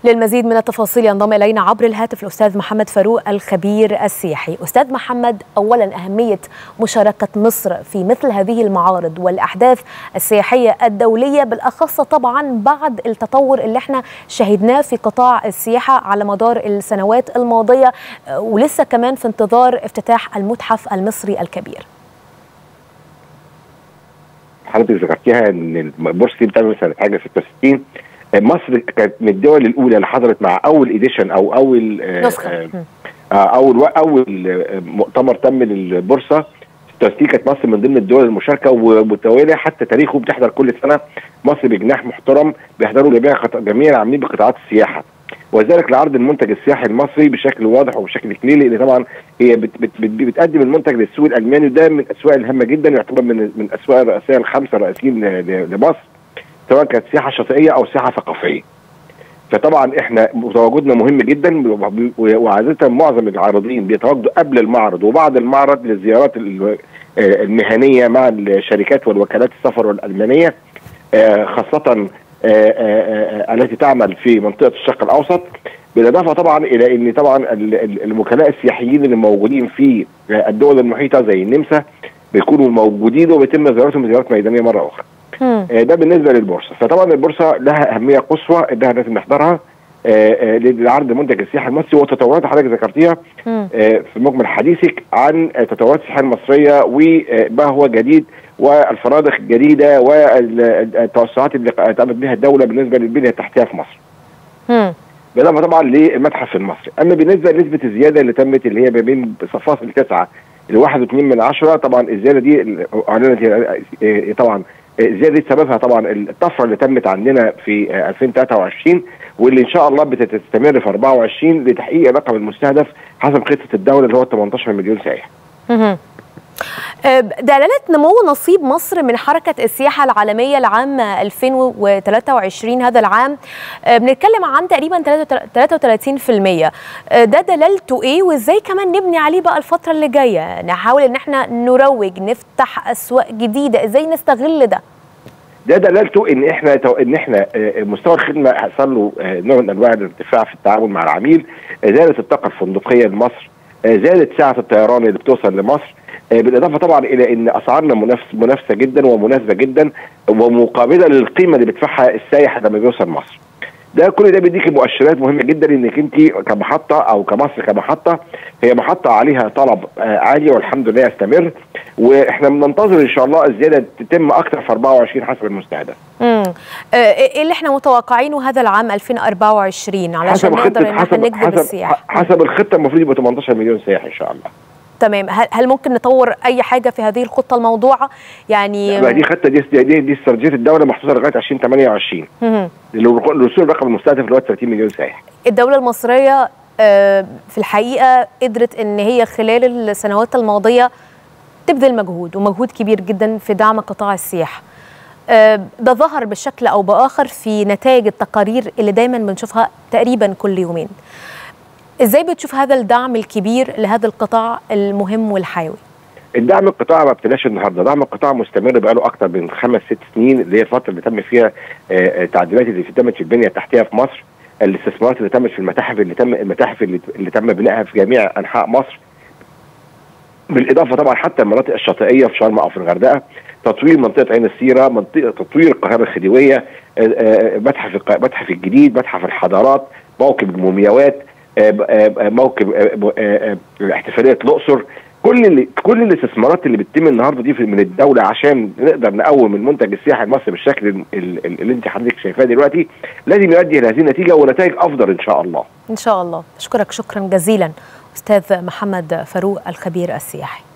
للمزيد من التفاصيل ينضم الينا عبر الهاتف الاستاذ محمد فاروق الخبير السياحي استاذ محمد اولا اهميه مشاركه مصر في مثل هذه المعارض والاحداث السياحيه الدوليه بالاخص طبعا بعد التطور اللي احنا شهدناه في قطاع السياحه على مدار السنوات الماضيه ولسه كمان في انتظار افتتاح المتحف المصري الكبير حضرتك ذكرتيها ان البورصه دي بتعمل سنه حاجه 66 مصر كانت من الدول الاولى اللي حضرت مع اول ايديشن او اول نسخه آه اول اول مؤتمر تم للبورصه 66 كانت مصر من ضمن الدول المشاركه ومتواليه حتى تاريخه بتحضر كل سنه مصر بجناح محترم بيحضروا جميع جميع العاملين بقطاعات السياحه وذلك لعرض المنتج السياحي المصري بشكل واضح وبشكل كليني لان طبعا هي بت بت بت بتقدم المنتج للسوق الالماني وده من الاسواق الهامه جدا يعتبر من من الاسواق الرئيسيه الخمسه الرئيسيين لمصر سواء كانت سياحه شاطئيه او سياحه ثقافيه. فطبعا احنا تواجدنا مهم جدا وعاده معظم العارضين بيتواجدوا قبل المعرض وبعد المعرض للزيارات المهنيه مع الشركات والوكالات السفر والالمانيه خاصه التي تعمل في منطقه الشرق الاوسط بالاضافه طبعا الى ان طبعا الوكلاء السياحيين اللي موجودين في الدول المحيطه زي النمسا بيكونوا موجودين وبيتم زيارتهم زيارات ميدانيه مره اخرى. ده بالنسبه للبورصه، فطبعا البورصه لها اهميه قصوى انها لازم نحضرها لعرض المنتج السياحي المصري والتطورات حضرتك ذكرتيها في مجمل حديثك عن التطورات السياحيه المصريه وما هو جديد والفرادق الجديده والتوسعات اللي قامت بها الدوله بالنسبه للبنيه التحتيه في مصر. بالاضافه طبعا للمتحف المصري، اما بالنسبه لنسبه الزياده اللي تمت اللي هي ما بين فاصل 9 ل 1.2 من عشرة طبعا الزياده دي اعلنت طبعا الزياده دي سببها طبعا الطفره اللي تمت عندنا في 2023 واللي ان شاء الله بتستمر في 24 لتحقيق الرقم المستهدف حسب خطه الدوله اللي هو 18 مليون سائح. دلالة نمو نصيب مصر من حركة السياحة العالمية لعام 2023 هذا العام بنتكلم عن تقريبا 33% ده دلالته ايه وازاي كمان نبني عليه بقى الفترة اللي جاية نحاول ان احنا نروج نفتح اسواق جديدة ازاي نستغل ده ده دلالته ان احنا ان احنا مستوى الخدمه حصل له نوع من انواع الارتفاع في التعامل مع العميل زادت الطاقه الفندقيه لمصر زادت سعه الطيران اللي بتوصل لمصر بالاضافه طبعا الى ان اسعارنا منافس منافسه جدا ومناسبه جدا ومقابله للقيمه اللي بيدفعها السائح لما بيوصل مصر. ده كل ده بيديكي مؤشرات مهمه جدا انك انت كمحطه او كمصر كمحطه هي محطه عليها طلب عالي والحمد لله يستمر واحنا بننتظر ان شاء الله الزياده تتم اكثر في 24 حسب المستهدف. امم ايه اللي احنا متوقعينه هذا العام 2024 علشان نقدر ان احنا نجذب السياح؟ حسب الخطه المفروض يبقى 18 مليون سائح ان شاء الله. تمام هل ممكن نطور اي حاجه في هذه الخطه الموضوعه يعني لا دي خطه دي دي, دي استراتيجيه الدوله محطوطه لغايه 2028 للوصول الرقم المستهدف اللي هو 30 مليون سائح الدوله المصريه في الحقيقه قدرت ان هي خلال السنوات الماضيه تبذل مجهود ومجهود كبير جدا في دعم قطاع السياحه ده ظهر بشكل او باخر في نتائج التقارير اللي دايما بنشوفها تقريبا كل يومين ازاي بتشوف هذا الدعم الكبير لهذا القطاع المهم والحيوي الدعم القطاع ما ابتداش النهارده دعم القطاع مستمر بقاله اكثر من خمس ست سنين اللي هي الفتره اللي تم فيها التعديلات اللي تمت في البنيه التحتيه في مصر الاستثمارات اللي تمت في المتاحف اللي تم المتاحف اللي, اللي تم بنائها في جميع انحاء مصر بالاضافه طبعا حتى المناطق الشاطئيه في شرم او في الغردقه تطوير منطقه عين السيره منطقه تطوير القاهره الخديويه متحف متحف الجديد متحف الحضارات موكب المومياوات موكب احتفاليه الاقصر كل اللي كل الاستثمارات اللي بتتم النهارده دي من الدوله عشان نقدر نقوم المنتج السياحي المصري بالشكل اللي انت حضرتك شايفاه دلوقتي لازم يؤدي الى هذه النتيجه ونتائج افضل ان شاء الله. ان شاء الله، اشكرك شكرا جزيلا استاذ محمد فاروق الخبير السياحي.